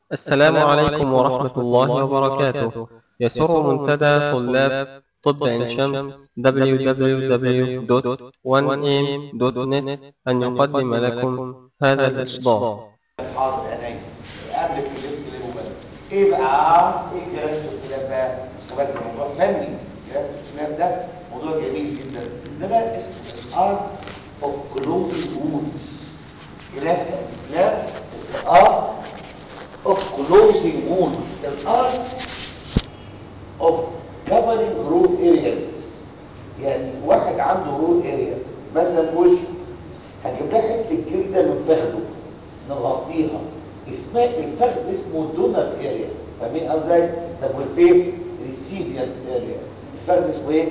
السلام عليكم ورحمة الله وبركاته يسر منتدى طلاب طب عين شمس www.1am.net أن يقدم لكم هذا الإصدار حاضر عينيا قبل الكلام كلام مبالغ ايه بقى ايه جلسه الكلام بقى استفاد الموضوع فني جلسه الكلام ده موضوع جميل جدا ده بقى اسمه الارت اوف كلوزنج وودز جلسه الكلام الارت اوف كلوزنج وودز الارت اوف كفرنج روت ارياز يعني واحد عنده روت اريا مثلا في وشه هنجيب لها حته جلده من فخده نغطيها اسمها الفخذ اسمه دونر اريا فاهمين قصدي طب والفيس ريسيفيانت اريا الفخذ اسمه ايه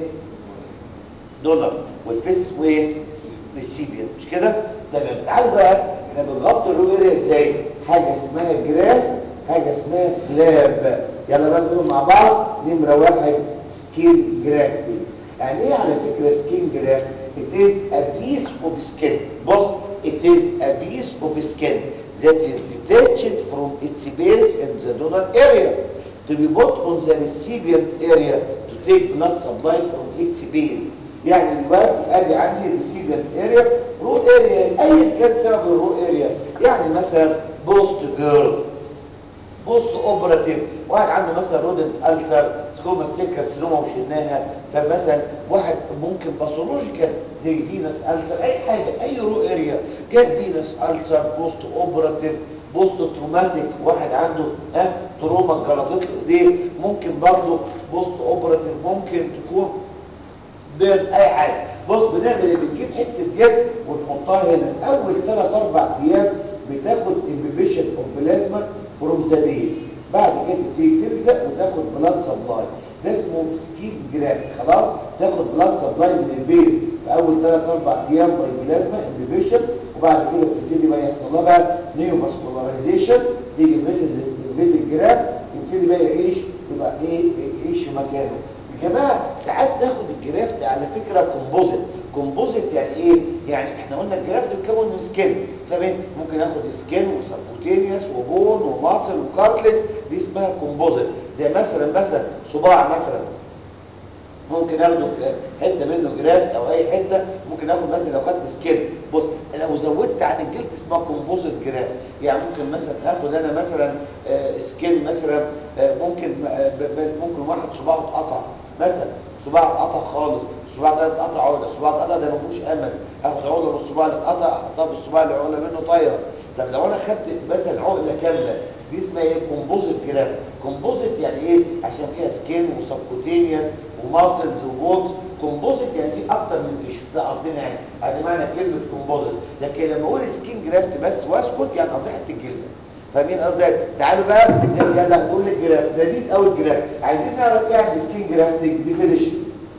دونر والفيس اسمه ايه ريسيفيانت مش كده تمام تعالوا بقى احنا بنغطي الرو اريا ازاي حاجه اسمها جراف حاجه اسمها جلاب يلا بقى نقول مع بعض نمره واحد سكين جرافتنج يعني ايه على فكره سكين جراف it is a piece of skin بص it is a piece of skin that is detached from its base in the donor area to be put on the recipient area to take blood supply from its base يعني دلوقتي ادي عندي recipient area رو area اي كان سبب الرو area يعني مثلا بوست جيرل بوست اوبراتيف واحد عنده مثلا رودنت ألسر سكوما سيكر سلوما وشلناها فمثلا واحد ممكن باثولوجيكال زي فينس ألسر اي حاجه اي رو اريا كان فينس ألسر بوست اوبراتيف بوست تروماتيك واحد عنده ها تروما جلطت ايديه ممكن برضه بوست اوبراتيف ممكن تكون بيرد اي حاجه بص بنعمل ايه بنجيب حته جلد ونحطها هنا اول 3 4 ايام بتاخد انبيبيشن اوف بلازما فروم ذا بيز بعد كده تبتدي تلزق وتاخد بلاد سبلاي ده اسمه سكين جراف خلاص تاخد بلاد سبلاي من البيز في اول 3 4 ايام بالبلازما انبيبيشن وبعد كده بتبتدي بقى يحصل لها بقى نيو فاسكولاريزيشن تيجي مثل الجراف يبتدي بقى يعيش يبقى ايه يعيش في مكانه يا جماعه ساعات ناخد الجرافت على فكره كومبوزيت كومبوزيت يعني ايه يعني احنا قلنا الجرافت بيتكون من سكين تمام ممكن اخد سكين وسبكوتينيوس وبون وماسل وكارتلج دي اسمها كومبوزيت زي مثلا مثلا صباع مثلا ممكن اخده حته منه جرافت او اي حته ممكن اخد مثلا لو خدت سكين بص لو زودت عن الجلد اسمها كومبوزيت جرافت يعني ممكن مثلا اخد انا مثلا سكين مثلا ممكن ممكن واحد صباعه اتقطع مثلا صباعه اتقطع خالص الصباع ده اتقطع عقده الصباع اتقطع ده ما فيهوش امل هاخد عقده من الصباع اللي اتقطع احطها في الصباع اللي عقله منه طايره طب لو انا خدت مثلا عقله كامله دي اسمها ايه كومبوزيت جراف كومبوزيت يعني ايه عشان فيها سكين وسبكوتينيوس وماسلز وبونز كومبوزيت يعني في اكتر من تيشو ده قصدنا يعني ادي معنى كلمه كومبوزيت لكن لما اقول سكين جرافت بس واسكت يعني قصدي حته الجلد فاهمين قصدي تعالوا بقى يلا نقول الجراف لذيذ قوي الجراف عايزين نعرف ايه عن السكين جرافتنج ديفينيشن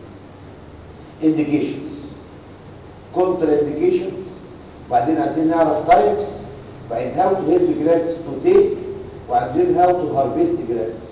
indications contra indications وبعدين عايزين نعرف types وبعدين how to help grafts to take وبعدين how to harvest grafts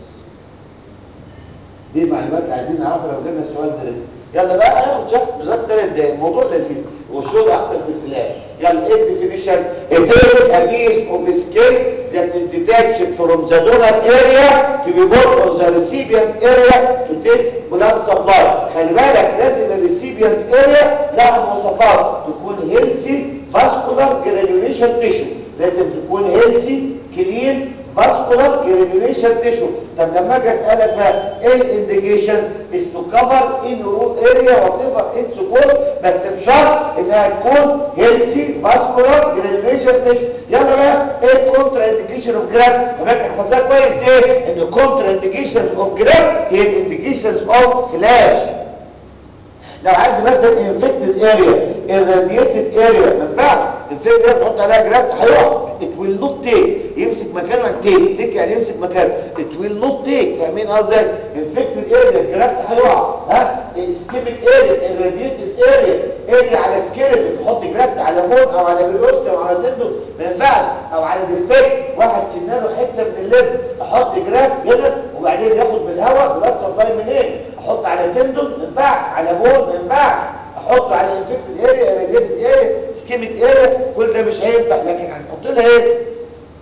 دي معلومات عايزين نعرفها لو جبنا السؤال ده يلا بقى هناخد شرح بالظبط ثلاث دقايق الموضوع لذيذ والشغل اكتر في الخلاف يلا ايه الديفينيشن it is a piece of skin that is detached from the donor area to be put on the recipient area to take blood supply خلي بالك لازم الريسيبيانت اريا لها مواصفات تكون هيلثي فاسكولار جرانيوليشن تيشو لازم تكون هيلثي كلين فاسكولار جرانيوليشن تيشو طب لما اجي اسالك بقى ايه الانديكيشن از تو كفر ان رو اريا وات ايفر اتس كول بس بشرط انها تكون هيلثي فاسكولار جرانيوليشن تيشو يلا بقى ايه الكونترا انديكيشن اوف جراف كمان احفظها كويس ايه ان الكونترا انديكيشن اوف جراف هي الانديكيشنز اوف فلابس لو عندي مثلا انفكتد اريا irradiated اريا ما ينفعش الانفكتد اريا تحط عليها جرافت هيقع it will not take يمسك مكانه تيك تيك يعني يمسك مكانه it will not take فاهمين قصدي انفكتد اريا الجرافت هيقع ها اسكيميك اريا irradiated اريا اريا على سكيلت تحط جرافت على بون او على بريوست او على تندو ما ينفعش او على ديفكت واحد سنانه حته من اللب احط جرافت هنا وبعدين ياخد من الهواء بلاد سبلاي منين احط على تندون ما ينفعش على بون ما ينفعش احطه على انفكتد اريا irradiated اريا اسكيميك اريا كل ده مش هينفع لكن هنحط لها ايه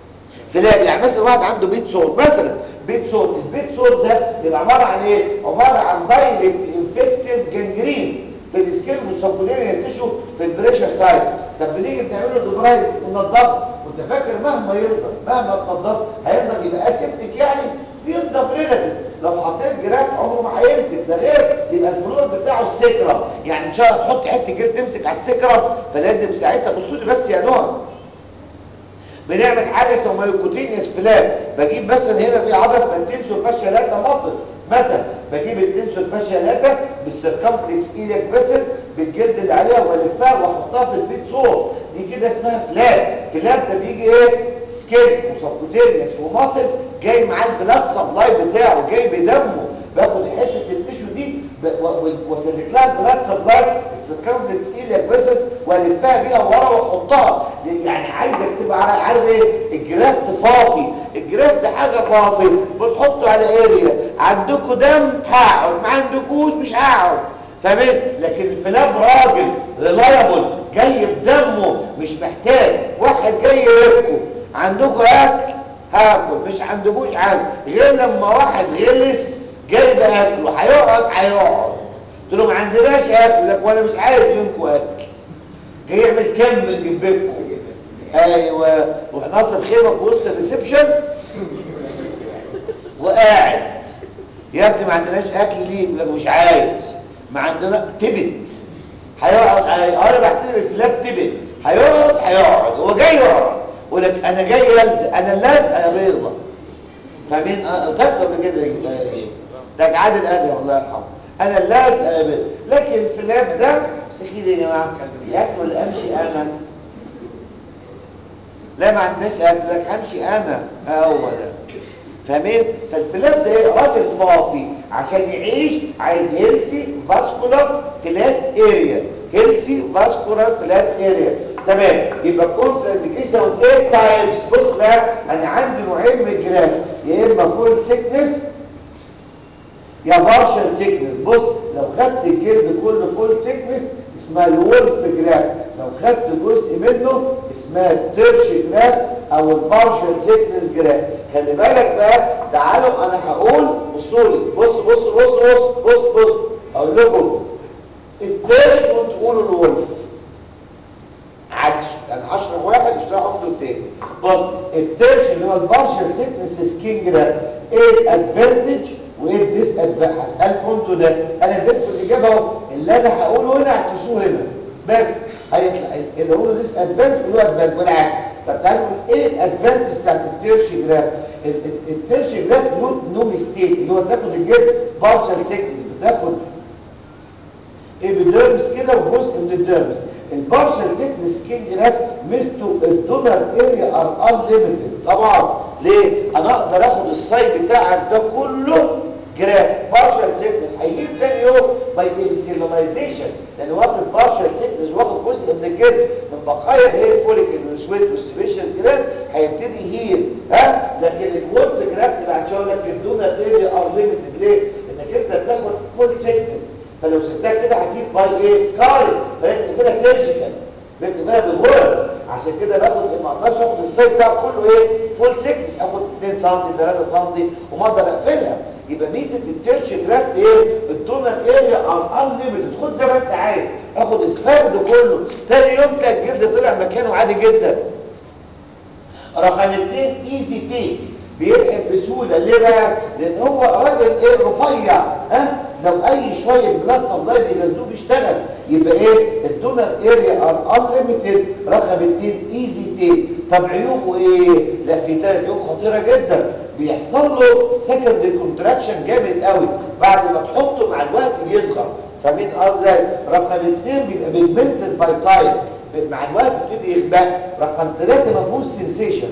فلاب يعني مثلا واحد عنده بيت سور مثلا بيت سور البيت سور ده بيبقى عباره عن ايه عباره عن دايركت انفكتد جنجرين في السكين والسبكوليريا تيشو في البريشر سايت طب بنيجي بنعمله ديبرايد وننضفه وانت فاكر مهما ينضف مهما تنضف هيفضل يبقى اسيبتك يعني بينضف ريلاتيف لو حطيت جراف عمره ما هيمسك ده غير يبقى الفلور بتاعه السكرم يعني ان شاء الله تحط حته جلد تمسك على السكرم فلازم ساعتها بصوا لي بس يا نوع بنعمل حاجه اسمها مايوكوتينيوس فلاب بجيب مثلا هنا في عضله التنسور فاشيا لاتا مصر مثلا بجيب التنسور فاشيا لاتا بالسيركمفلكس ايليك فيسل بالجلد اللي عليها والفها واحطها في البيت صور دي كده اسمها فلاب فلاب ده بيجي ايه سكين وسبكوتينيوس ومصل جاي معاه البلاد سبلاي بتاعه جاي بدمه باخد حته التيشو دي واسلك لها البلاد سبلاي السيركمفلكس ايليك فيسل والفها بيها ورا واحطها يعني عايزك تبقى عارف ايه الجرافت فاضي الجرافت حاجه فاضي بتحطه على اريا عندكم دم هقعد ما عندكوش مش هقعد فاهمين لكن الفلاب راجل ريلايبل جاي بدمه مش محتاج واحد جاي يركب عندكم اكل هاكل مش عندكوش عندي غير لما واحد غلس جاي باكله هيقعد هيقعد قلت له ما عندناش اكل لك وانا مش عايز منكم اكل جاي يعمل كم من جنبكم ايوه روح ناصب خيمه في وسط الريسبشن وقاعد يا ابني ما عندناش اكل ليه يقول لك مش عايز ما عندنا تبت هيقعد انا بعتبر الفلاب تبت هيقعد هيقعد هو جاي يقعد يقول لك انا جاي يلزق انا لازقه يا بيضه فمين تذكر بكده ده عادل ادم الله يرحمه انا لازقه يا بيضه لكن الفلاب ده سخيل يا جماعه ياكل امشي انا لا ما عندناش اكلك همشي انا هو ده فاهمين فالفلاب ده ايه راجل فاضي عشان يعيش عايز هيلسي فاسكولار فلات اريا هيلسي فاسكولار فلات اريا تمام يبقى كونترا انديكيشن ايه تايبس بص بقى انا عندي نوعين من الجراف يا اما فول سيكنس يا بارشل سيكنس بص لو خدت الجلد كله فول سيكنس اسمها الولف جراف لو خدت جزء منه اسمها الترش جراف او البارشل سيكنس جراف خلي بالك بقى تعالوا انا هقول بصوا لي بص بص بص بص بص بص اقول لكم الترش وتقولوا الولف عكس يعني اشرح واحد اشرح افضل التاني بص الترش اللي هو البارشل سيكنس سكين جراف ايه الادفانتج وايه الديس ادفانتج هسالكم انتوا ده انا اديتكم الاجابه اهو اللي انا هقوله هنا هتقيسوه هنا بس هيطلع اللي هقوله ديس ادفانتج اللي هو ادفانتج والعكس طب تعالوا ايه الادفانتج بتاعت الترش جراف الترش جراف له نو ميستيك اللي هو تاخد الجلد بارشل سيكنس بتاخد ايبيديرمس كده وجزء من الديرمس البارشل سيكنس سكين جراف ميزته الدونر اريا ار انليميتد طبعا ليه انا اقدر اخد السايد بتاعك ده كله جراف بارشل سيكنس هيجيب تاني يوم باي ابسيلومايزيشن لان واخد بارشل سيكنس واخد جزء من الجلد من بقايا الهير فوليك السويت والسبيشال جراف هيبتدي هيل ها لكن الولف جراف بعد شويه لك الدونر اريا ار ليميتد ليه انك انت بتاخد فول سيكنس فلو سبتها كده هتجيب باي ايه سكاري فانت كده سيرجيكال بنت بقى بالغرز عشان كده باخد ما اقدرش اخد السايد بتاعه كله ايه فول سيكنس اخد 2 سم 3 سم وما اقدر اقفلها يبقى ميزه التيرش جرافت ايه التونر اريا ار انليميتد خد زي ما انت عايز اخد الفرد كله تاني يوم كان الجلد طلع مكانه عادي جدا رقم اثنين ايزي تيك بيلحق بسهوله ليه بقى لان هو راجل ايه رفيع ها لو اي شويه بلاد سبلاي بيغذوه بيشتغل يبقى ايه الدونر اريا ار انليميتد رقم اثنين ايزي تيك طب عيوبه ايه لا في ثلاث عيوب خطيره جدا بيحصل له سكندري كونتراكشن جامد قوي بعد ما تحطه مع الوقت بيصغر فمين قصدي رقم اثنين بيبقى بيجمنتد باي تايم مع الوقت بيبتدي يغبى رقم ثلاثه ما فيهوش سنسيشن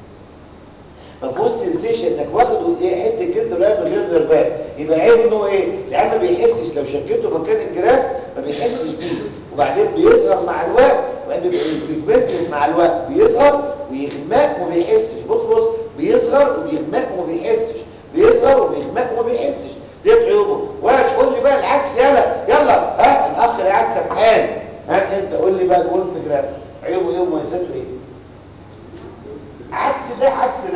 ما فيهوش سنسيشن انك واخده ايه حته جلد قريب من غير نرفان يبقى عيب ان هو ايه العيال ما بيحسش لو شكيته مكان الجراف ما بيحسش بيه وبعدين بيصغر مع الوقت وبعدين بيجمنتد مع الوقت بيصغر ويغمق وما بيحسش بص بص بيصغر وبيغمق وما بيحسش بيصغر وبيغمق وما بيحسش دي عيوبه ولا تقول لي بقى العكس يلا يلا ها الاخ اللي قاعد سرحان ها انت قول لي بقى الولف جراف عيوبه ايه ومميزاته ايه عكس ده عكس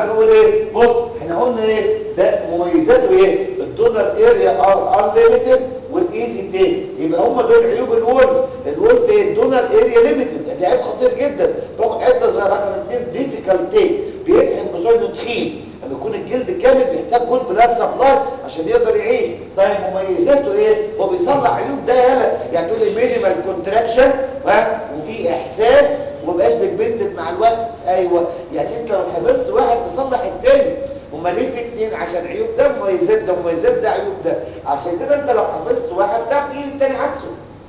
اما اقول ايه بص احنا قلنا ايه ده مميزاته ايه الدونر اريا ار انليميتد والايزي تيك يبقى هم دول عيوب الولف الولف ايه الدونر اريا ليميتد ده عيب خطير جدا باخد حته صغيره رقم اثنين ديفيكالت تيك بيلحم بصيده تخين لما يكون الجلد كامل بيحتاج كل بلاد سبلاي عشان يقدر يعيش طيب مميزاته ايه هو بيصلح عيوب ده يالا يعني تقول لي مينيمال كونتراكشن وفي احساس ومبقاش بيجمنتد مع الوقت ايوه يعني انت لو حفظت واحد تصلح التاني هما ليه في اتنين عشان عيوب ده مميزات ده مميزات ده عيوب ده عشان كده انت لو حفظت واحد تعرف تجيب التاني عكسه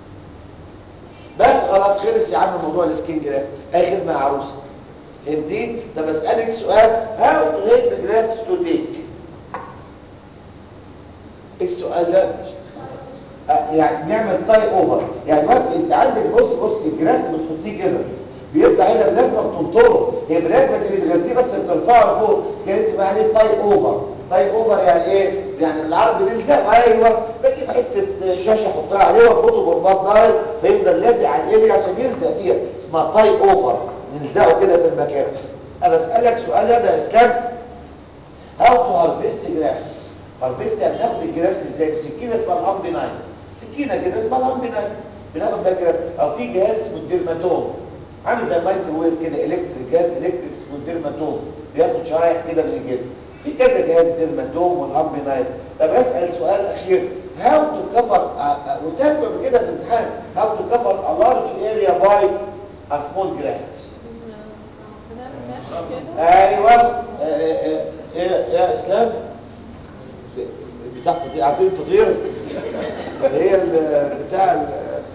بس خلاص خلص يا عم موضوع السكين جرافت اي خدمه يا عروسه فهمتي طب اسالك سؤال هاو تو هيلب جرافتس تو تيك ايه السؤال ده آه، يعني نعمل تاي اوفر يعني وقت انت عندك بص بص الجرافت بتحطيه كده بيطلع هنا بلازما بتنطره هي بلازما اللي بتغذيه بس بترفعه لفوق كان اسمه عليه تاي اوفر تاي اوفر يعني ايه يعني بالعربي نلزق ايوه بجيب حته شاشه احطها عليه واربطه برباط ضايق فيفضل لازق على الاريا عشان يلزق فيها اسمها تاي اوفر نلزقه كده في المكان انا بسالك سؤال يا ده اسلام هاو تو هارفيست جرافتس هارفيست يعني ناخد الجرافت ازاي بسكينه اسمها الامبي نايف سكينه كده اسمها الامبي نايف بناخد بقى جرافت او في جهاز اسمه الديرماتوم عامل زي مايكروويف كده الكتريك جهاز الكتريك اسمه الديرماتوم بياخد شرايح كده من الجلد في كذا جهاز ديرماتوم والامبي نايف طب اسال سؤال اخير هاو تو كفر وتابع كده في الامتحان هاو تو كفر ا لارج اريا باي ا سمول جرافت ايوه آه، آه، آه، يا اسلام بتاع فطير عارفين فطير اللي هي ال- بتاع ال-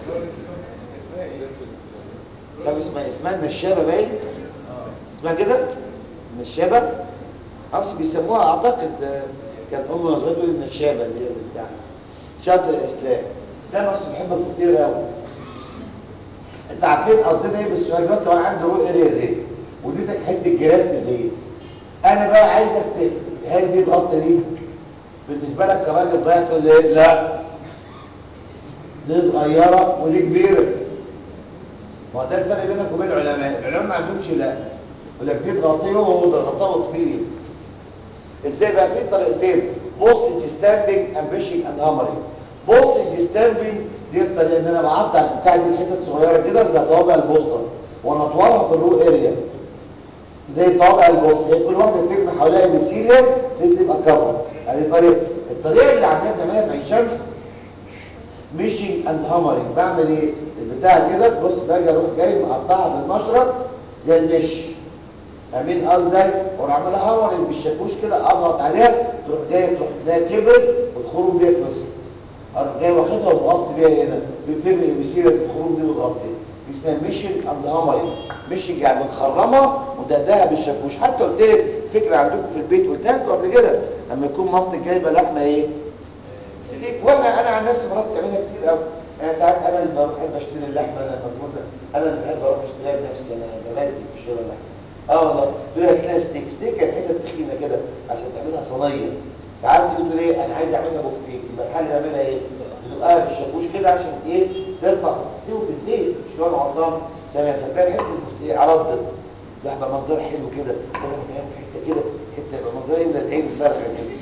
طب اسمها اسمها النشابه باين اسمها كده النشابه عاوز بيسموها اعتقد آه، كانت ام نظرته تقول النشابه اللي هي بتاع شاطر الاسلام ده بس بحب الفطير قوي انت عارفين قصدنا ايه بالسؤال دلوقتي لو انا عندي روح اريا زيت وديتك حته جرافت زيت انا بقى عايزك ت- هل دي الغلطه دي بالنسبه لك كراجل ضايع تقول لي إيه؟ لا دي صغيره ودي كبيره ما هو ده الفرق بينك وبين العلماء العلماء ما عندهمش لا يقول لك دي تغطيه وهو ده غطاه وطفيه ازاي بقى في طريقتين بوستج ستامبنج اند بيشنج اند هامرنج بوستج ستامبنج دي الطريقه ان انا بقطع البتاع دي حتت صغيره كده زي طوابع البوسطه ونطورها في الرو اريا زي طوابع البوسطه هي كل واحده ترمي حواليها ميسيليوم دي تبقى كفر يعني طريقه الطريقه اللي عندنا بنعملها في عين شمس ميشنج اند هامرنج بعمل ايه البتاع كده بص باجي اروح جاي مقطعها بالمشرط زي المش فاهمين قصدي وانا عاملها هامرنج بالشاكوش كده اضغط عليها تروح جايه تروح تلاقيها كبرت والخروم دي اتوسعت اروح جاي واخدها ومغطي بيها هنا بترمي المسيره الخروم دي وتغطيها دي اسمها ميشنج اند هامرنج ميشنج يعني بنخرمها وندقدقها بالشاكوش حتى قلت لك فكره عندكم في البيت قلتها لكم قبل كده لما يكون مامتك جايبه لحمه ايه سليك وانا انا عن نفسي مرات بتعملها كتير قوي انا ساعات انا اللي بحب اشتري اللحمه انا مضمونه انا اللي بحب اروح اشتريها بنفسي انا بمزج في شراء اللحمه اه والله تقول لك كده ستيك ستيك كانت حته تخينه كده عشان تعملها صينيه ساعات تيجي تقول ايه انا عايز اعملها بفتيك يبقى الحل يعملها ايه تدقها بالشاكوش كده عشان ايه ترفع تستوي في الزيت مش لون عطام تمام فتلاقي حته البفتيك عرضت ده يبقى منظر حلو كده بدل ما تعمل حته كده حته يبقى منظرها يملى العين الفرخه كده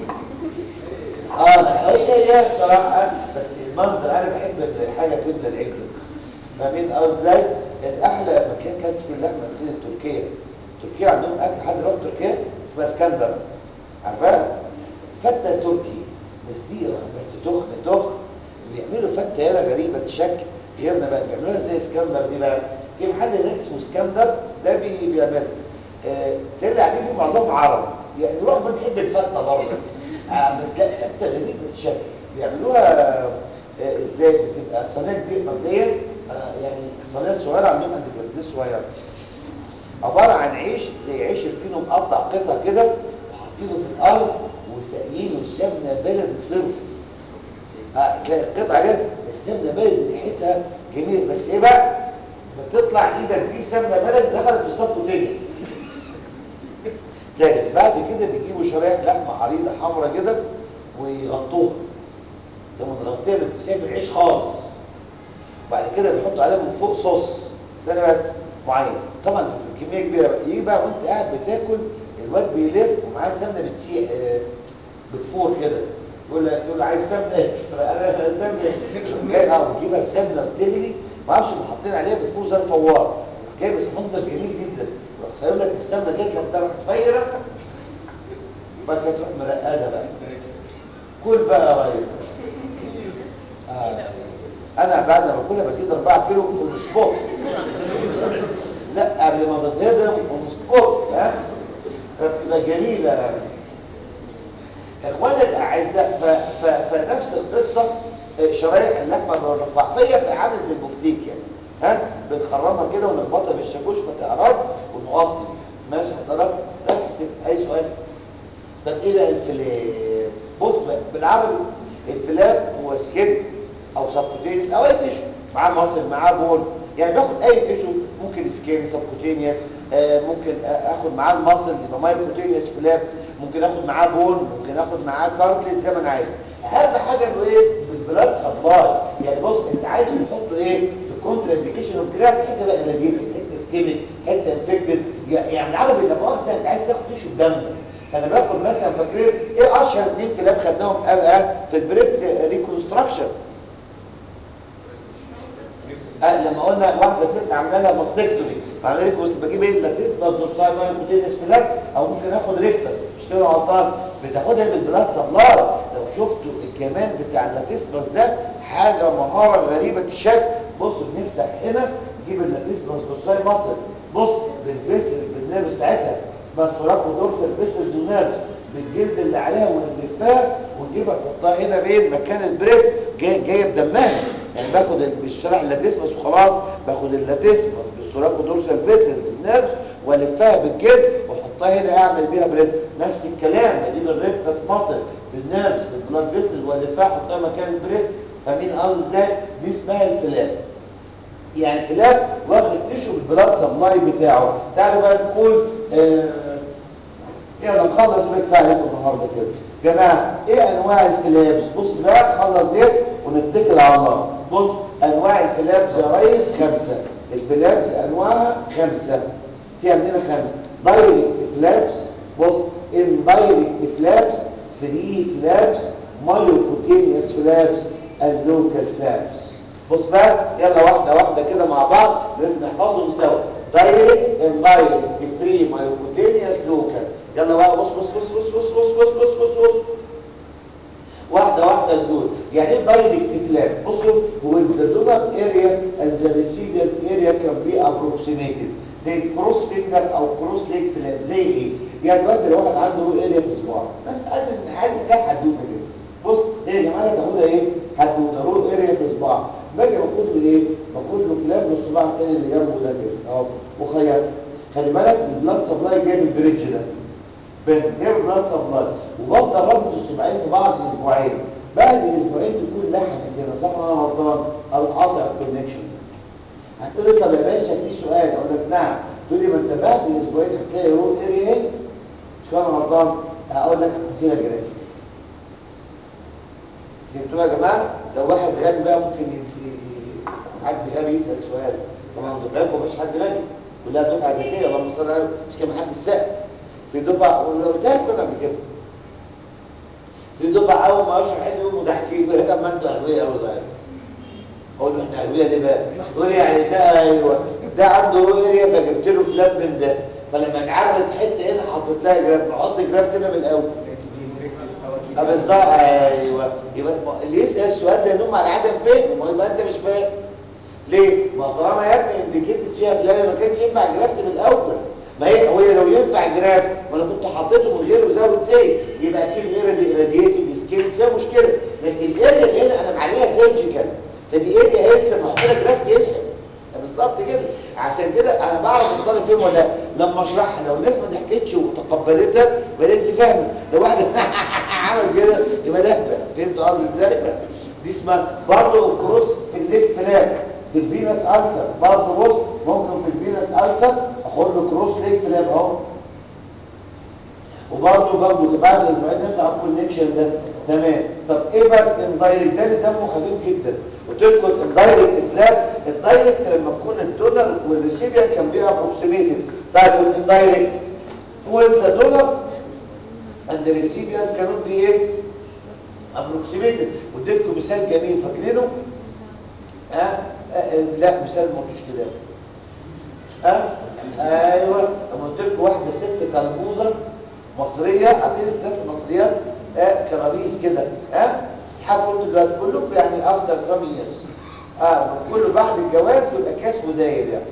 اه هي هي بصراحه بس المنظر انا بحب الحاجه تبدا العجل فاهمين قصدي ازاي الاحلى مكان كانت في اللحمه كانت تركيا تركيا عندهم اكل حد راح تركيا اسمها اسكندر عارفاه فته تركي مسديره بس تخن تخن بيعملوا فته يالا غريبه الشكل غيرنا بقى بيعملوها زي اسكندر دي بقى في محل هناك اسمه اسكندر ده بي- بيعملها آه ترجع عليه في معظمهم عرب يعني الواحد بيحب الفته برضه آه بس لا فته غريبه الشكل بيعملوها آه ازاي بتبقى صينيه كبيره مبدئيا آه يعني الصينيه الصغيره عندهم قد كده دي صغيره عباره عن عيش زي عيش الفينو مقطع قطع كده وحاطينه في الارض وساقيينه سمنه بلدي صرف اه تلاقي القطعه كده السمنه بلدي ريحتها جميل بس ايه بقى بتطلع ايدك دي سمنه بلدي دخلت في الصف وتجلس لكن بعد كده بيجيبوا شرايح لحمه عريضه حمراء كده ويغطوها لما تغطيها بتسيب العيش خالص بعد كده بيحطوا عليها من فوق صوص استنى بس معين طبعا كميه كبيره بقى يجي بقى وانت قاعد بتاكل الواد بيلف ومعاه سمنه بتسيح آه، بتفور كده يقول لك يقول له عايز سمنه اكسترا انا سمنه جاي اه وتجيبها بسمنه بتغلي ما اعرفش اللي حاطين عليها بتفور زي الفوار جاي بس منظر جميل جدا يروح سايب لك السمنه جايه لك طرف فايره بعد كده تروح مرقاده بقى كل بقى يا ريس آه. انا بعد ما باكلها بزيد 4 كيلو في الاسبوع لا قبل ما تتهضم ونسقط ها فبتبقى جميله يعني اخواني الاعزاء ف- ف- فنفس القصه آه، شرايح اللحمه الرفاعيه في عامل زي البفتيك يعني ها بنخرمها كده ونربطها بالشاكوش فتعرض ونغطي ماشي حضرتك بس كده اي سؤال طب ايه بقى الفلاب بص بقى بالعربي الفلاب هو سكين او سبكوتينيوس او اي تيشو معاه مصل معاه بول يعني باخد اي تيشو ممكن سكين سبكوتينيوس آه ممكن آه اخد معاه المصل يبقى مايكوتينيوس فلاب ممكن اخد معاه بون ممكن اخد معاه كارتليج زي ما انا عايز اهم حاجه انه ايه بالبلاد سبلاي يعني بص انت عايز تحطه ايه في الكونتر انديكيشن اوف جراف حته بقى راديتد حته سكيميك حته انفكتد يعني العربي لما مؤاخذه انت عايز تاخد تيشو بدم انا باخد مثلا فاكرين ايه اشهر اثنين كلاب خدناهم ابقى في البريست ريكونستراكشن أه لما قلنا واحده ست عامله لها ماستكتومي عمليه كنت بجيب ايه لاتيس بازورساي مايكوتينس فلاب او ممكن اخد ريكتس مش كده غلطان بتاخدها بالبلاد سبلاي لو شفتوا الجمال بتاع اللاتيسباس ده حاجه مهاره غريبه الشكل بص بنفتح هنا نجيب اللاتيس بازورساي مصر بص بالفيسل بالنيرف بتاعتها اسمها السوراكو دورسال فيسل دونيرف بالجلد اللي عليها ونلفها ونجيبها نحطها هنا بين مكان البريس جايه جايه بدمها يعني باخد بالشرح اللاتيسمس وخلاص باخد اللاتيسمس بالسوراكو دورسال فيسلز النيرف والفها بالجلد واحطها هنا اعمل بيها بريس نفس الكلام بجيب الريكتس ماسل بالنيرفز بالبلاد فيسل والفها احطها مكان البريس فاهمين قصدي ازاي دي اسمها الفلاب يعني الفلاب واخد تيشو بالبلاد سبلاي بتاعه تعالوا بقى نقول آه يلا نخلص بقى عليكم النهارده كده جماعه ايه انواع الفلابس بص بقى خلص ديت ونتكل على الله بص انواع الفلابس يا ريس خمسه الفلابس انواعها خمسه في عندنا خمسه دايركت فلابس بص ان دايركت فلابس فري فلابس مايوكوتينيوس فلابس اللوكال فلابس بص بقى يلا واحده واحده كده مع بعض لازم نحفظهم سوا دايركت اندايركت فري مايوكوتينيوس لوكال يلا بقى بص بص بص بص بص بص بص بص بص بص واحده واحده دول يعني ايه دايركت فلاب بصوا هو the donor area and the recipient area can be approximated زي كروس فينجر او كروس ليج فلاب زي ايه يعني دلوقتي لو واحد عنده رو اريا في صباعه بس قال ان عايز كام حدوته كده بص ايه يا جماعه تاخدها ايه حدوته رو اريا في صباعه باجي باخد له ايه باخد له فلاب من الصباع الثاني اللي جنبه ده كده اهو وخيط خلي بالك البلاد سبلاي جاي من البريدج ده بنجيب بلاد سبلاي وبفضل ربط السبعين في بعض اسبوعين بعد اسبوعين تكون لحمه كده صح ولا انا غلطان اروح قاطع الكونكشن هتقول لي طب يا باشا في سؤال اقول لك نعم تقول لي ما انت بعد الاسبوعين هتلاقي رو اريا ايه مش كده غلطان اقول لك فيها جراف فهمتوا يا جماعه لو واحد غني بقى ممكن يدي حد غبي يسال سؤال طبعا دفعتكم مفيش حد غني كلها دفعه ذكيه اللهم صل على مش كان حد سائل في دفعه ولو قلتها لكم قبل كده في دفعه اول ما اشرح حد يقوموا ضاحكين يقول لك ما انتوا اغبياء قوي صغير اقول له احنا اغبياء ليه بقى؟ يقول لي يعني ده ايوه ده عنده اريا فجبت له فلاب من ده فلما اتعرضت حته هنا حطيت لها جراف نحط جراف هنا من الاول اه بالظبط ايوه يبقى اللي يسال السؤال ده ينوم على عدم فهم ما يبقى انت مش فاهم ليه؟ ما طالما يا ابني انديكيتد فيها فلان ما كانش ينفع جرافت من الاول ما هي هو لو ينفع جراف ما انا كنت حطيته من غير وزود سي يبقى اكيد الاريا دي راديتد سكيلت فيها مشكله لكن الاريا اللي هنا انا معليها سيرجيكال فدي اريا هيلث لما احط لها جرافت يلحق بالظبط كده عشان كده انا بعرف الطالب فين ولا لا لما اشرحها لو الناس ما ضحكتش وتقبلتها يبقى الناس دي فاهمه لو واحد عمل كده يبقى ده فهمت قصدي ازاي دي اسمها برضه الكروس في الليف فلاب في الفينس ألسر برضه بص ممكن في الفينس ألسر اخد له كروس ليج فلاب اهو وبرضه برضه بعد الاسبوعين نفتح الكونكشن ده تمام طب ايه بقى الاندايركت ده اللي دمه خفيف جدا قلت لكم الاندايركت فلاب الدايركت لما تكون الدونر والريسيبيان كان بيبقى ابروكسيميتد طيب الاندايركت هو the donor and the recipient cannot be ايه approximated واديتكم مثال جميل فاكرينه ها أه؟ لا مثال ما قلتوش كده ها ايوه لما قلت لكم واحده ست كلبوزه مصريه عارفين الست المصريات آه كراريس كده ها تحاولوا دلوقتي كلكم يعني افضل سام ييرز اه كله بعد الجواز يبقى كاس وداير يعني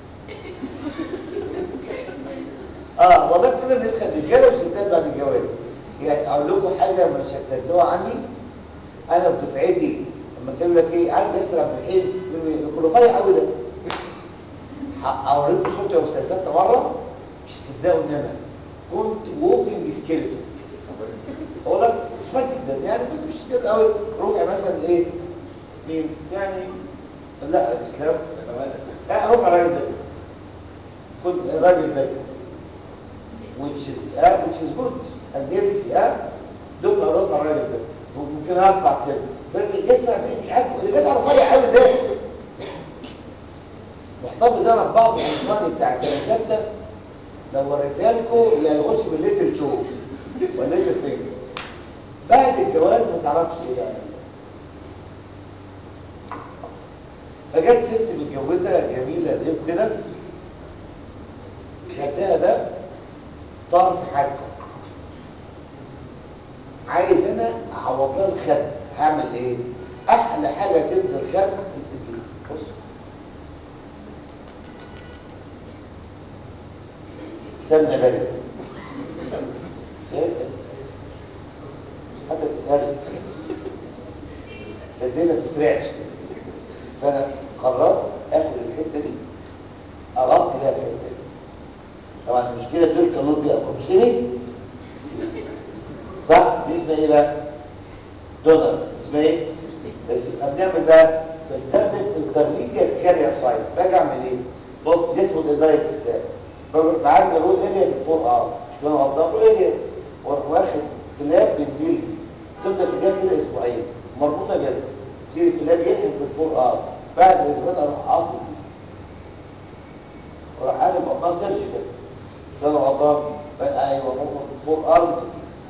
اه والله كده بندخل رجاله وستات بعد الجواز يعني اقول لكم حاجه مش هتصدقوها عني انا ودفعتي لما قلت لك ايه عارف ياسر عبد الحليم كله رفيع قوي ده اوريكم صوتي يا استاذات مره مش تصدقوا ان انا كنت ووكينج سكيلتون اقول لك مش فاكر جدا يعني بس مش كده قوي ربع مثلا ايه مين يعني لا الاسلام لا ربع راجل ده كنت راجل ده which is uh, which is good and healthy اه دول ربع الراجل ده ممكن اربع سنين فالكسر مش عارف اللي جت رفيع قوي ده محتفظ انا ببعض العنوان بتاع سنه سته لو وريتها لكم يا الغش بالليتل شو والليتل فينجر بعد الجواز ما تعرفش ايه بقى فجت ست متجوزه جميله زي كده خدها ده طار في حادثه عايز انا اعوض لها الخد هعمل ايه احلى حاجه تدي الخد بص سمنه بلد حتى تتهرس الدنيا بتترعش فانا قررت اخد الحته دي اغطي بيها الحته دي طبعا المشكله دول كانوا بيأكوبسيني صح دي اسمها ايه بقى دونر اسمها ايه بس بنعمل بقى بستخدم الترميديا كارير سايت باجي اعمل ايه بص دي اسمه الدايت بتاعي بقول معاك الرول اريا بالفور ار مش انا غلطان رول اريا واروح واخد كلاب بالديل تفضل تجاه كده اسبوعين مربوطه جدا تيجي الكلاب يحكم في الفور ار بعد الاسبوعين اروح قاصص دي وراح قالب بطنها سيرجيكال ده انا غلطان ايوه مربوط الفور ار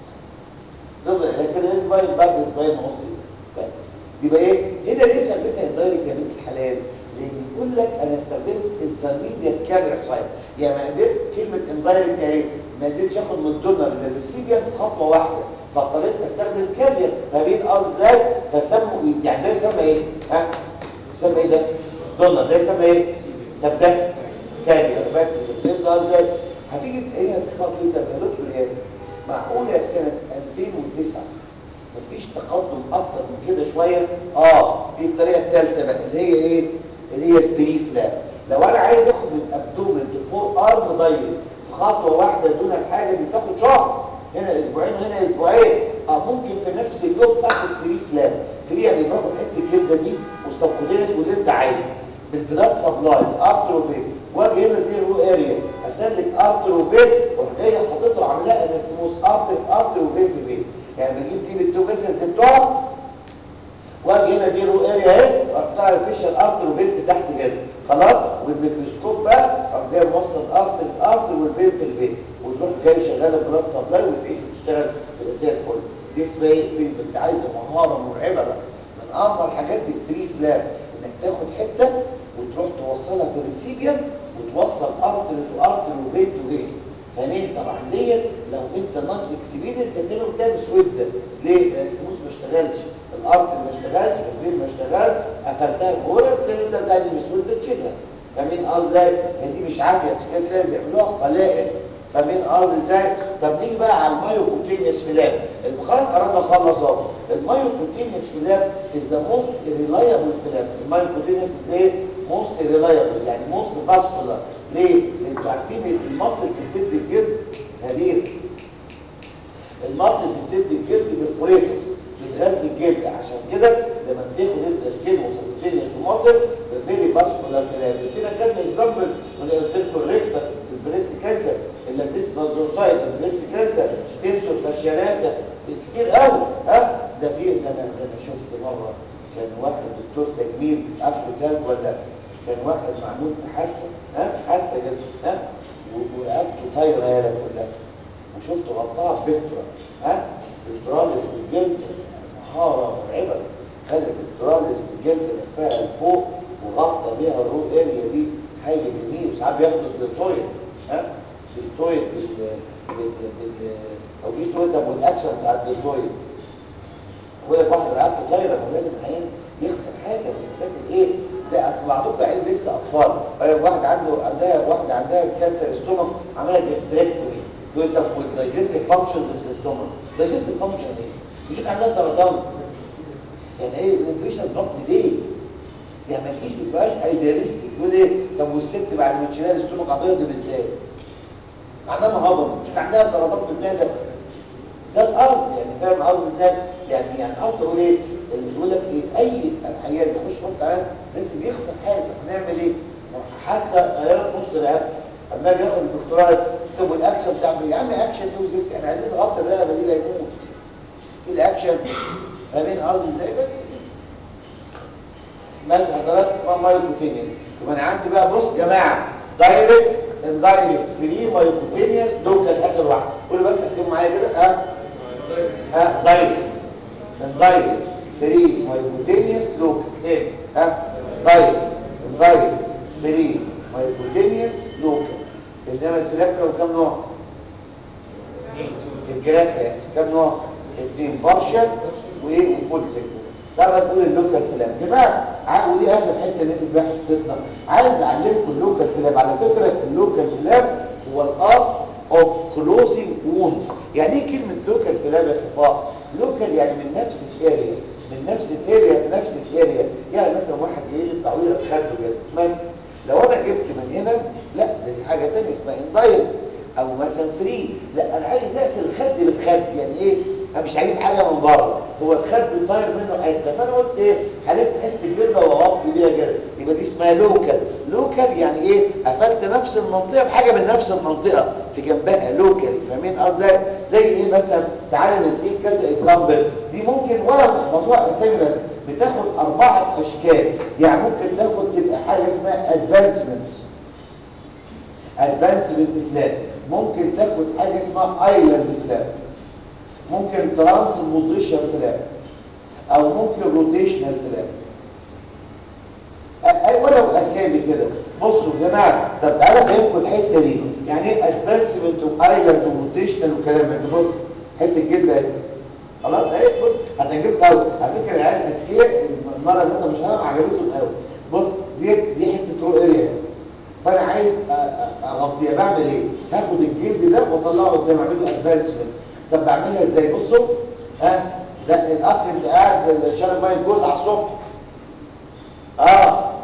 تفضل لكن اسبوعين بعد اسبوعين ونص يبقى ايه هنا ليه سميتها الدايركت يا بنت الحلال لان بيقول لك انا استخدمت انترميديت كارير سايت يعني ما قدرت كلمه اندايركت ايه ما قدرتش اخد من الدونر للريسيفر خطوه واحده فاضطريت استخدم كارير فبين ارض ذات فسموا يعني ده يسمى ايه ها يسمى ايه ده دونر ده يسمى ايه طب ده كارير بس بين ارض ذات هتيجي تسالني يا سيدي كده يا دكتور ياسر معقول يا سنه 2009 مفيش تقدم اكتر من كده شويه اه دي الطريقه الثالثه بقى اللي هي ايه اللي هي الفري فلاب لو انا عايز اخد من ابدومن لفوق ارم دايركت في خطوه واحده دون الحاجه دي تاخد شهر هنا اسبوعين وهنا اسبوعين اه ممكن في نفس اليوم اخد فري فلاب فري يعني باخد حته الجلده دي والسبكوتينس واللي انت عايزه بالبلاد سبلاي ارتروفيت واجي هنا دي رو اريا اسلك ارتروفيت واروح جاي حاططها عاملاها انستموس ارتر ارتروفيت في البيت يعني بجيب دي بالتو فيسلز بتوعها واجي هنا دي رو اريا اهي واحطها الفيشل ارتر وبنت تحت كده خلاص والميكروسكوب بقى اروح جاي موصل ارتر الارتر والبنت في البيت وتروح جاي شغاله بلاد سبلاي وتعيش وتشتغل تبقى زي الفل دي اسمها ايه في بس عايزه مهاره مرعبه بقى من اكبر الحاجات دي الفري فلاب انك تاخد حته وتروح توصلها في الريسيبيان وتوصل ارتر تو ارتر وبيت وبيت فاهمين طبعا ديت لو انت نوت اكسبيرينس هتلاقي قدام اسود ده ليه؟ لان الفلوس ما اشتغلش الارض ما اشتغلش البيت ما اشتغلش قفلتها بورة تلاقي انت بتاعت الاسود ده تشيلها فاهمين قصدي ازاي؟ هي دي مش عافيه عشان كده تلاقي بيعملوها قلائل فاهمين قصدي ازاي؟ طب نيجي بقى على المايوكوتينيوس فلاب خلاص قربنا نخلص اهو المايوكوتينيوس فلاب از ذا موست ريلايبل فلاب المايوكوتينيوس ازاي؟ موست ريلايبل يعني موست فاسكولار ليه؟ انتوا عارفين المصل في بتدي الجلد غريب المصل في بتدي الجلد بالفوريتوس بتغذي الجلد عشان كده لما بتاخد انت سكين وسبوتينيوس ومصل فيري فاسكولار فلاب كده كان اكزامبل من الفيرتو ريكتس البريست كانسر اللي بتسترازوسايد البريست كانسر تنسوا الفاشيانات كتير قوي ها ده في ده انا ده انا شفت مره كان واحد دكتور تجميل عارفه كان ولا كان واحد معمول في حادثه ها حادثه كده ها و- ورقبته طايره يالا كلها وشفت غطاها بفكره ها بكتراليز بالجلد مهاره مرعبه خلى بكتراليز بالجلد لفها لفوق وغطى بيها الرو اريا دي حاجه جميل ساعات بياخد الدلتويد ها الدلتويد بال بال بال او جيت وانت بالاكشن بتاع الدلتويد هو لك واحد رقبته طايره ما لازم العين يخسر حاجه من فاكر ايه ده اصل بعضكم عيل لسه اطفال طيب واحد عنده عندها واحده عندها كانسر ستومك عملها جستريكتومي تقول طب والدايجستيف فانكشن في الستومك دايجستيف فانكشن ايه؟ مش عندها سرطان يعني ايه النيوتريشن بلس ليه؟ يعني ما تجيش بتبقاش ايدياليستيك تقول ايه طب والست بعد ما تشيلها الستومك هتهضم ازاي؟ عندها هضم مش عندها سرطان في المعده ده الارض يعني فاهم الارض ده يعني يعني الارض تقول ايه اللي بيقول لك ايه اي عيان يخش وقت عيان لازم يخسر حاجه هنعمل ايه حتى غيرت نص الرقبه اما اجي اخد الدكتوراه طب والاكشن بتاع يا عم اكشن دي وزفت احنا عايزين نغطي الرقبه دي لا يموت ايه الاكشن فاهمين قصدي ازاي بس ماشي حضرتك اسمها مايكوتينيوس يبقى انا عندي بقى بص يا جماعه دايركت اندايركت فري مايكوتينيوس لوكال اخر واحد قولوا بس قسموا معايا كده ها ها دايركت اندايركت فري مايكوتينيوس لوكال ايه ها دايركت اندايركت فري مايكوتينيوس لوكال انما الفلاك لو كام نوع الجراف اسف كام نوع اثنين بارشل وايه وفول سيكتور طبعا تقول اللوكال فلاب جماعه ع- ودي اهم حته اللي في البحث ستنا عايز اعلمكم اللوكال فلاب على فكره اللوكال فلاب هو الارت اوف كلوزنج وونز يعني ايه كلمه لوكال فلاب يا صفاء لوكال يعني من نفس الاريا من نفس الاريا نفس الاريا يعني مثلا واحد جاي لي تعويره في خده كده مثلا لو انا جبت من هنا لا ده دي حاجه ثانيه اسمها اندايركت او مثلا فري لا انا عايز اقفل الخد بالخد يعني ايه انا مش هجيب حاجه من بره هو الخد طاير منه حته فانا قلت ايه هلف حته جلده واغطي بيها كده يبقى دي اسمها لوكال لوكال يعني ايه قفلت نفس المنطقه بحاجه من نفس المنطقه في جنبها لوكال فاهمين قصدي زي ايه مثلا تعالى نديك كذا اكزامبل دي ممكن ولا موضوع اسامي بس بتاخد اربعه اشكال يعني ممكن تاخد تبقى حاجه اسمها ادفانسمنتس ادفانسمنت فلاب ممكن تاخد حاجه اسمها ايلاند فلاب ممكن ترانسبوزيشن فلاب او ممكن روتيشنال فلاب اي ولو اسامي كده بصوا يا جماعه طب تعالى افهمكم الحته دي يعني ايه ادفانسمنت وايلاند وروتيشنال وكلام من ده بص حته الجلد اهي خلاص اهي بص هتعجبك قوي على فكره العيال الاذكياء المره اللي فاتت مش عارف عجبتهم قوي بص دي دي حته رو اريا فانا عايز أ- أ- اغطيها بعمل ايه هاخد الجلد ده واطلعه قدام اعمل له ادفانسمنت طب بعملها ازاي بصوا ها ده الاخ اللي قاعد شارب ميه الجوز على الصبح اه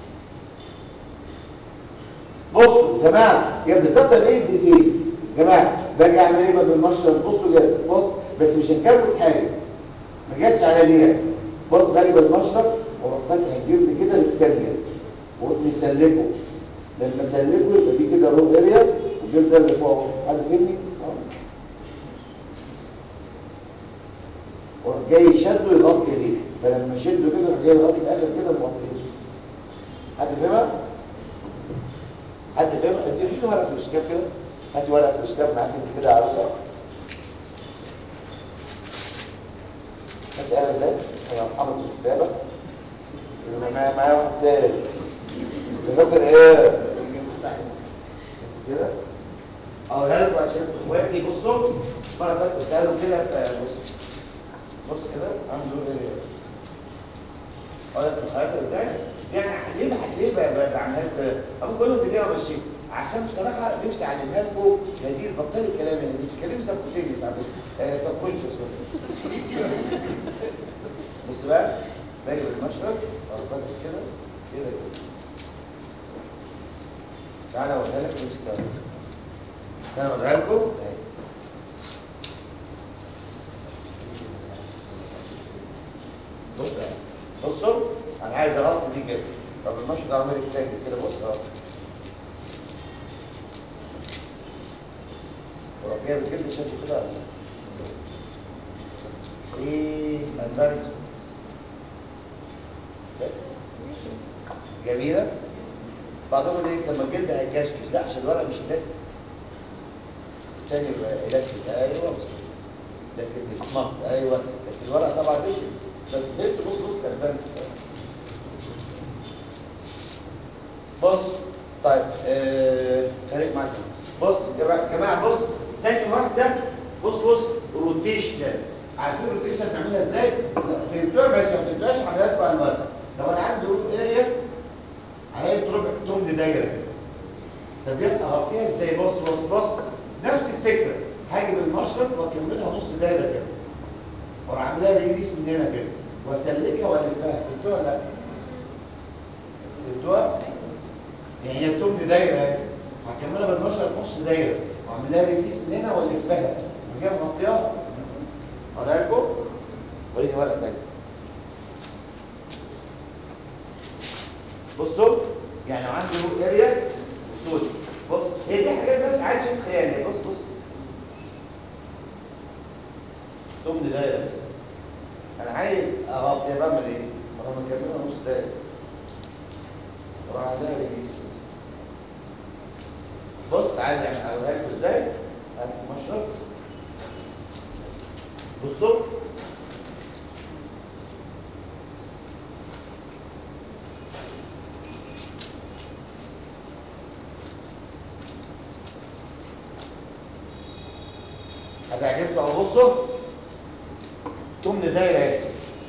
بصوا يا جماعه يا بالظبط ايه دي ايه يا جماعه باجي اعمل ايه بقى بالمشرط بصوا كده بص بس مش هنكمل حاجه ما جاتش على دي بص باجي بالمشرط واروح فاتح الجلد كده للتانية واروح مسلكه لما اسلكه يبقى دي كده رو اريا والجلد ده اللي فوق حد فهمني؟ اه وراح جاي شده يغطي دي فلما شده كده راح جاي يغطي الاخر كده مغطيه حد فهمها؟ حد فاهم اديني ورقه في الاسكاب كده هاتي ورقه في الاسكاب معاك انت كده عروسه هات قلم ده انا محمد في الكتابه يبقى معايا معايا واحد تاني انت فاكر ايه كده اقولها لكم عشان اخواتي بصوا المره اللي فاتت قلت لهم كده بص بص كده عنده ايه اقول لك الخياطه ازاي يعني ليه بقى ليه بقى بقى بعملها لكم كده ابو كله في دي ماشي عشان بصراحه نفسي اعلمها لكم هدي بطلي الكلام يعني بتتكلمي سبكوتينيس على فكره آه سبكونشس بس بص بقى باجي بالمشرب اروح كده كده كده تعالى اوريها لك في انا اوريها لكم اهي بص بقى. بصوا انا عايز اغطي دي كده طب المشي ده عمال يتاجر كده بص اهو وراح جايب الجلد شكله كده على ايه ادفانسمنت جميله بعضهم ايه لما الجلد هيكشكش لا عشان الورق مش الاستيك عشان يبقى الاستيك ايوه لكن يتمط ايوه لكن الورق طبعا ريجل بس فهمت بص بص كان بص طيب آه خليك معايا بص يا جماعه جماعه بص تاني واحده بص بص روتيشنال عارفين الروتيشن بنعملها ازاي؟ فهمتوها بس ما فهمتوهاش حضرتك بقى الورق لو انا عندي روت اريا عليا تربع تمد دايره كده طب يبقى اغطيها ازاي بص بص بص نفس الفكره هاجي بالمشرط واكملها نص دايره كده واروح عاملها ريليس من هنا كده واسلكها والفها فهمتوها ولا لا؟ فهمتوها؟ يعني هي التمد دايره اهي هكملها بالمشرط نص دايره واعمل لها ريليس من هنا والفها وجاي مغطياها اقولها لكم وريني ورقه ثانيه بصوا يعني لو عندي روت اريا وصول بص هي دي حاجات بس عايز اشوف خيالي بص بص تمن دايره انا عايز اغطي بعمل ايه؟ انا مكملها نص دايره اروح عليها ريليس بص تعالى يعني اقولها لكم ازاي هات المشرط بصوا هتعجبكم اهو بصوا تمن دايره اهي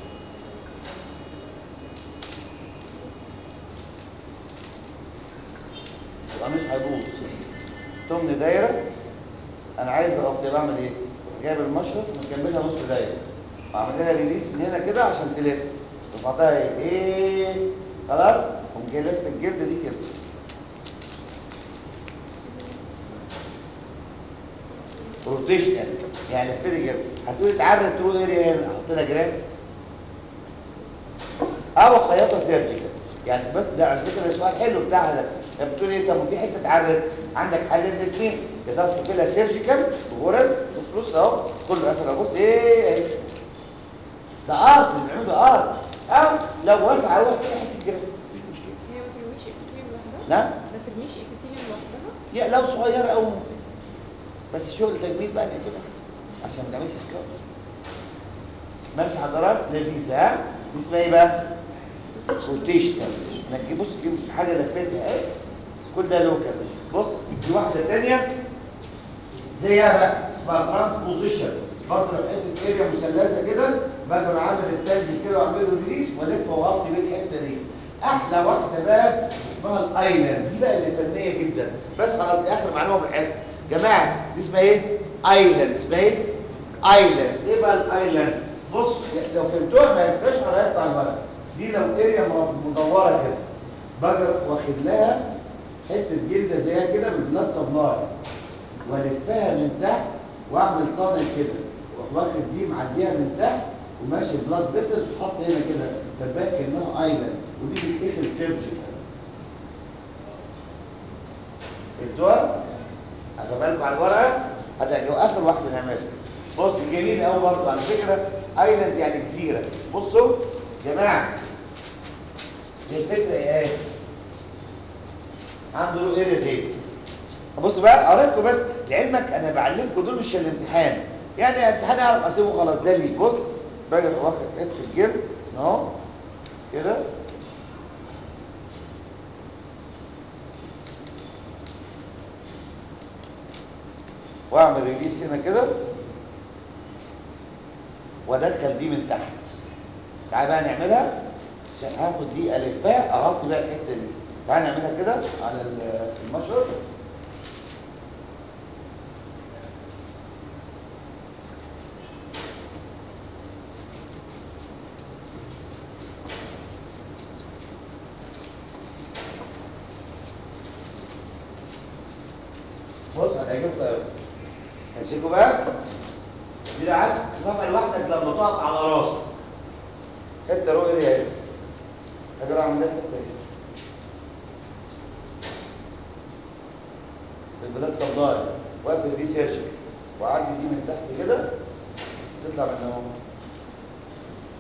القميص هيبوظ تمن دايره انا عايز اغطي بعمل ايه جايب المشرط ومكملها نص دايره واعمل لها ريليس من هنا كده عشان تلف وبعدها ايه ايه خلاص قوم جاي لف الجلد دي كده روتيشن يعني لفلي جلد هتقولي تعرض ترو اريا هنا احط لها جراف او خياطه سيرجيكال يعني بس ده على فكره السؤال حلو بتاعها ده لما بتقول ايه طب في حته تعرض عندك حل الاثنين يا تقدر تحط لها سيرجيكال غرز بص بص اهو كله قافل اهو بص ايه ايه ده ارض اللي بنعمله ده ارض او لو واسعه قوي هتلاقي حته جراف مفيش مشكله هي ما ترميش اكتيريوم لوحدها نعم ما ترميش اكتيريوم لوحدها يا لو صغيره قوي بس شغل تجميل بقى نقفلها احسن عشان ما تعملش سكار ماشي حضرات لذيذه ها دي اسمها ايه بقى روتيشنال انك بص تجيب حاجه لفتها اهي كل ده لوكال بص دي واحده ثانيه زيها بقى اسمها ترانسبوزيشن برضه لو حته اريا مثلثه كده باجي أنا عامل التلج كده واعمل له ريليس والف واغطي بيه الحته دي احلى واحده بقى اسمها الايلاند دي بقى اللي فنيه جدا بس خلاص دي اخر معلومه بالحس جماعه دي اسمها ايه ايلاند اسمها ايه ايلاند ايه بقى الايلاند بص لو فهمتوها ما يبقاش على يقطع الورق دي لو اريا مدوره كده باجي واخد لها حته جلده زيها كده بالبلاد سبلاي والفها من تحت واعمل طانل كده واخد دي معديها من تحت وماشي البلاد فيسز وتحط هنا كده تبقى كانها ايلاند ودي بتقفل سيرجيكال فهمتوها؟ اخد بالكم على الورقه هتعجبوا اخر واحده نعملها بص جميل قوي برضه على فكره ايلاند يعني جزيره بصوا يا جماعه دي الفكره ايه عنده له اريا زي دي بص بقى قريتكم بس لعلمك انا بعلمكم دول مش الامتحان يعني الامتحان اعرف اسيبه خلاص ده ليك بص باجي واخد حته الجلد اهو كده واعمل ريليس هنا كده وادخل دي من تحت تعالى بقى نعملها عشان هاخد دي الفها اغطي بقى الحته دي تعالى نعملها كده على المشرط بص هتعجبكم قوي همسكوا بقى دي العكس تفهم لوحدك لما تقف على راسك حته رؤيه اهي اجرى اعمل لك حته اهي البلاد صداري واقف دي سيرجي وعدي دي من تحت كده تطلع من اهو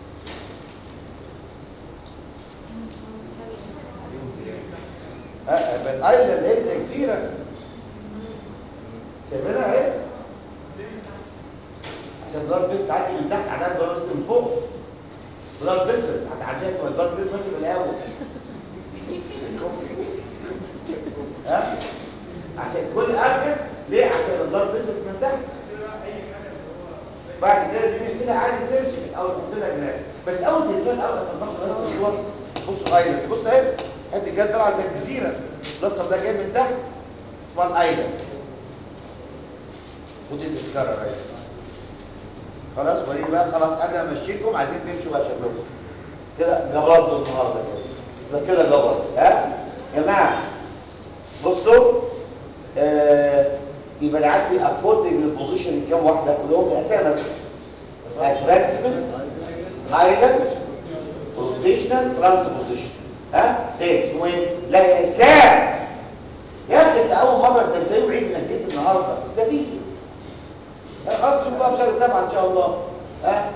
اه طب الايلاند هي زي جزيره شايفينها اهي عشان بلاد بيس تعدي من تحت عندها بلاد بيس من فوق بلاد بيس هتعديها تبقى البلاد بيس ماشي بالاول ها عشان كل ارجل ليه عشان البلاد بيس من تحت بعد كده دي كده عادي سيرجيكال او تحط لها جناح بس اول ما تدوها الاول تنضغط بس الصور بصوا ايلاند بص اهي حته جت طالعه زي الجزيره اللطف ده جاي من تحت اسمها الايلاند ودي تذكره يا ريس خلاص وليد بقى خلاص قبل ما امشيكم عايزين تمشوا بقى شكلكم كده جبرتوا النهارده كده ده كده جبرت ها يا جماعه بصوا آه يبقى انا عندي اكوردنج للبوزيشن كام واحده كلهم اسامي ادفانسمنت هايلاند روتيشنال ترانسبوزيشن ها ايه اسمه ايه لا يا اسلام يا اخي انت اول مره انت بتلاقيه بعيد انك جيت النهارده استفيد خلاص شوف بقى في شهر سبعه ان شاء الله ها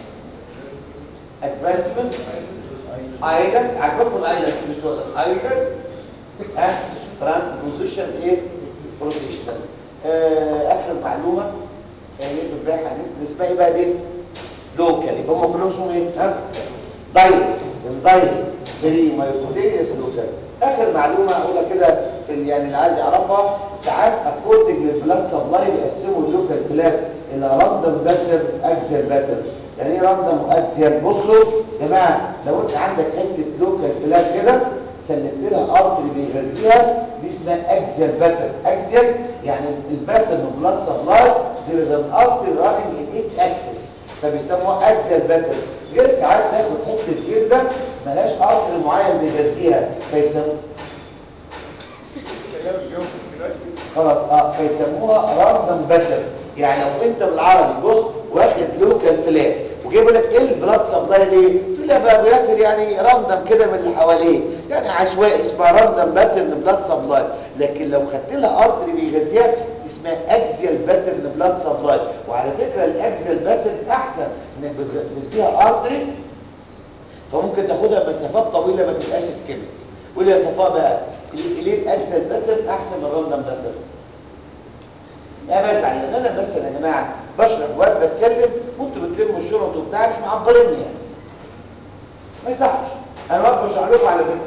ادفانسمنت ايلاند عجبكم الايلاند مش هو ايلاند ها ترانسبوزيشن ايه بروتيشنال آه اخر معلومه يعني ايه تبقى حديث اسمها ايه بقى دي لوكال يبقى هم كلهم اسمهم ايه ها دايركت دايركت فري مايكروتينيوس لوكال اخر معلومه اقولها كده في ال- يعني اللي عايز يعرفها ساعات اكوردنج للبلاد سبلاي بيقسموا اللوكال بلاد الى راندوم باتر اكزيال باتر يعني ايه راندوم واكزيال بصوا يا جماعه لو انت عندك حته لوكال بلاد كده سلمت لها ارتري بيغذيها دي اسمها اكزيال باتر اكزيال يعني الباتر من بلاد سبلاي there is an artery running in its axis فبيسموها اكزيال باتر غير ساعات تاخد حته جلده ملهاش ارتري معين بيغذيها فيسموها خلاص اه فيسموها راندوم باتر يعني لو انت بالعربي بص واخد لوكال فلات وجايب لك ايه البلاد سبلاي ليه تقول لي يا ابو ياسر يعني راندوم كده من اللي حواليه يعني عشوائي اسمها راندوم باتر بلاد سبلاي لكن لو خدت لها ارتري بيغذيها اسمها اكزيال باتر بلاد سبلاي وعلى فكره الاكزيال باتر احسن انك بتديها ارتري فممكن تاخدها مسافات طويله ما تبقاش سكيميك قول يا صفاء بقى ليه الاكزيال باتر احسن من الراندوم باتر لا بزعل لان انا بس يا جماعه بشرح وانا بتكلم وانتوا بتلموا الشنط وبتاع مش معبريني يعني ما يصحش انا واقف بشرح لكم على فكره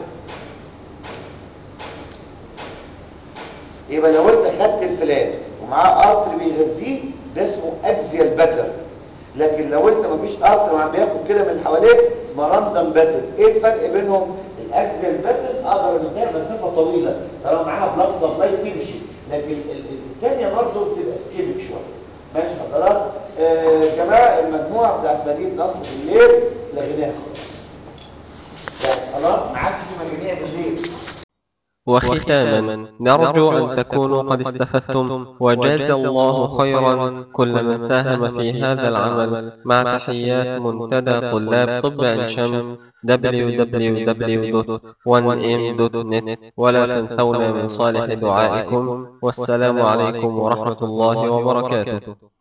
يبقى لو انت خدت الفلات ومعاه ارتر بيغذيه ده اسمه اكزيال باتر لكن لو انت مفيش ارتر وعم بياخد كده من اللي حواليه اسمه راندوم باتر ايه الفرق بينهم الاكزيال باتر اقدر اديها مسافه طويله طالما معاها بلاد سبلاي تمشي لكن ال- ال- الثانيه برضه بتبقى سكيميك شويه ماشي حضرات آه يا جماعه المجموعه بتاعت مدينه نصر بالليل لغيناها خلاص يعني خلاص ما عادش في مجاميع بالليل وختاما نرجو أن تكونوا قد استفدتم وجاز الله خيرا كل من ساهم في هذا العمل مع تحيات منتدى طلاب طب عين شمس www.1m.net ولا تنسونا من صالح دعائكم والسلام عليكم ورحمة الله وبركاته